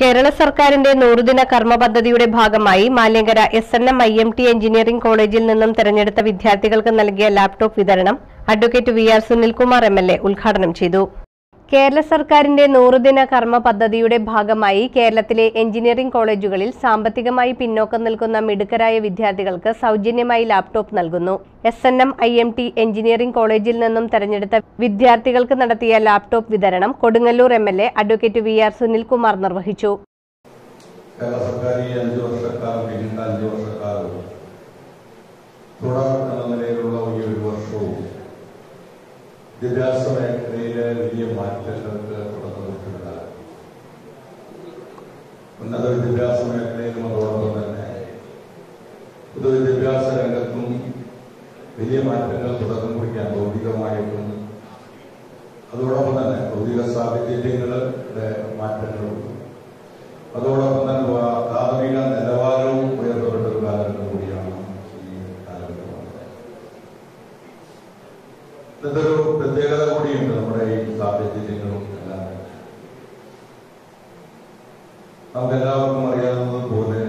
കേരള സർക്കാരിന്റെ നൂറുദിന കർമ്മ പദ്ധതിയുടെ ഭാഗമായി Maliankara S N M I M T engineering കോളേജിൽ നിന്നും തെരഞ്ഞെടുത്ത വിദ്യാർത്ഥികൾക്ക് നൽകിയ ലാപ്ടോപ്പ് വിതരണം advocate V R Sunilkumar M L A ഉദ്ഘാടനം ചെയ്തു കേരള സർക്കാരിന്റെ നൂറുദിന കർമ്മ പദ്ധതിയുടെ ഭാഗമായി കേരളത്തിലെ എഞ്ചിനീയറിംഗ് കോളേജുകളിൽ സാമ്പത്തികമായി പിന്നോക്കം നിൽക്കുന്ന മിടുക്കരായ വിദ്യാർത്ഥികൾക്ക് സൗജന്യമായി ലാപ്ടോപ്പ് നൽകുന്നു S N M I M T engineering കോളേജിൽ നിന്നും തെരഞ്ഞെടുത്ത വിദ്യാർത്ഥികൾക്ക് നടത്തിയ ലാപ്ടോപ്പ് വിതരണം Kodungallur M L A advocate V R Sunilkumar നിർവഹിച്ചു കേരള സർക്കാർ ഈ അഞ്ച് വർഷക്കാലം പിന്നീട് അഞ്ച് വർഷക്കാലം തുടർ എന്ന നിലയിലുള്ള ഈ ഒരു വർഷവും വിദ്യാഭ്യാസ മേഖലയിലെ വലിയ മാറ്റങ്ങൾക്ക് തുടക്കം കുറിച്ചിട്ടുണ്ട് ഉന്നത വിദ്യാഭ്യാസ മേഖലയിലും അതോടൊപ്പം തന്നെ പൊതുവിദ്യാഭ്യാസ രംഗത്തും വലിയ മാറ്റങ്ങൾ തുടക്കം കുറിക്കാൻ ഭൗതികമായിട്ടും അതോടൊപ്പം തന്നെ ഭൗതിക സാഹചര്യങ്ങളുടെ മാറ്റങ്ങളും അതോടൊപ്പം തന്നെ വ- പ്രാഥമിക നിലവാരവും ഉയർത്തപ്പെട്ട ഒരു കാലഘട്ടം കൂടിയാണ് ഈ കാലഘട്ടം ഇതൊരു പ്രത്യേകത കൂടിയുണ്ട് നമ്മുടെ ഈ സാഹചര്യങ്ങളും എല്ലാം നമുക്ക് എല്ലാവർക്കും അറിയാവുന്നത് പോലെ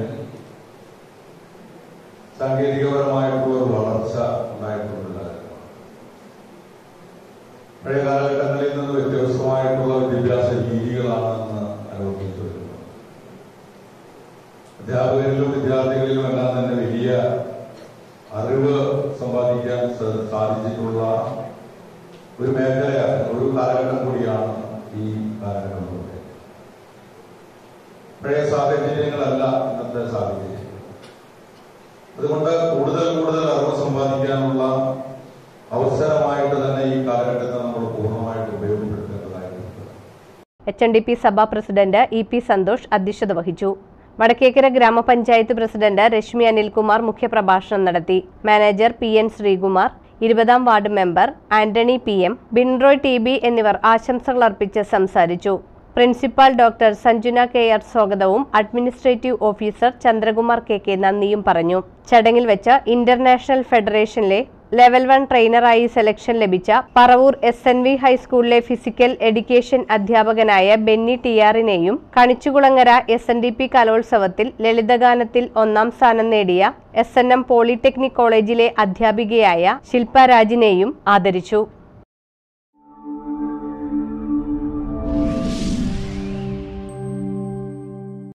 സാങ്കേതികപരമായിട്ടുള്ള ഒരു വളർച്ച ഉണ്ടായിട്ടുള്ള കാലഘട്ടമാണ് പഴയ കാലഘട്ടങ്ങളിൽ നിന്ന് വ്യത്യസ്തമായിട്ടുള്ള വിദ്യാഭ്യാസ രീതികളാണ് ഇന്ന് അനുഭവിച്ചു വരുന്നത് അധ്യാപകരിലും വിദ്യാർത്ഥികളിലും എല്ലാം തന്നെ വലിയ അറിവ് സമ്പാദിക്കാൻ സ- സാധിച്ചിട്ടുള്ള ഒരു മേഖലയാണ് ഒരു കാലഘട്ടം കൂടിയാണ് ഈ കാലഘട്ടം എന്ന് പറയുന്നത്. പഴയ സാഹചര്യങ്ങളല്ല ഇന്നത്തെ സാഹചര്യം അതുകൊണ്ട് കൂടുതൽ കൂടുതൽ അറിവ് സമ്പാദിക്കാനുള്ള അവസരമായിട്ട് തന്നെ ഈ കാലഘട്ടത്തെ നമ്മൾ പൂർണ്ണമായിട്ട് ഉപയോഗപ്പെടുത്തേണ്ടതായിട്ടുണ്ട് H N D P Sabha president E P Santhosh അധ്യക്ഷത വഹിച്ചു വടക്കേക്കര ഗ്രാമപഞ്ചായത്ത് പ്രസിഡന്റ് രശ്മി അനിൽകുമാർ മുഖ്യപ്രഭാഷണം നടത്തി മാനേജർ പി എൻ ശ്രീകുമാർ ഇരുപതാം ward member Antony P M Binroy T B എന്നിവർ ആശംസകൾ അർപ്പിച്ച് സംസാരിച്ചു principal doctor Sanjuna K R സ്വാഗതവും administrative officer Chandrakumar K K നന്ദിയും പറഞ്ഞു ചടങ്ങിൽ വെച്ച് ഇന്റർനാഷണൽ ഫെഡറേഷനിലെ ലെവൽ വൺ ട്രെയിനറായി സെലക്ഷൻ ലഭിച്ച പറവൂർ എസ് എൻ വി ഹൈസ്കൂളിലെ ഫിസിക്കൽ എഡ്യൂക്കേഷൻ അധ്യാപകനായ ബെന്നി ടിയാറിനെയും Kanichukulangara S N D P കലോത്സവത്തിൽ ലളിതഗാനത്തിൽ ഒന്നാം സ്ഥാനം നേടിയ എസ് എൻ എം പോളിടെക്നിക് കോളേജിലെ അധ്യാപികയായ ശില്പ രാജിനെയും ആദരിച്ചു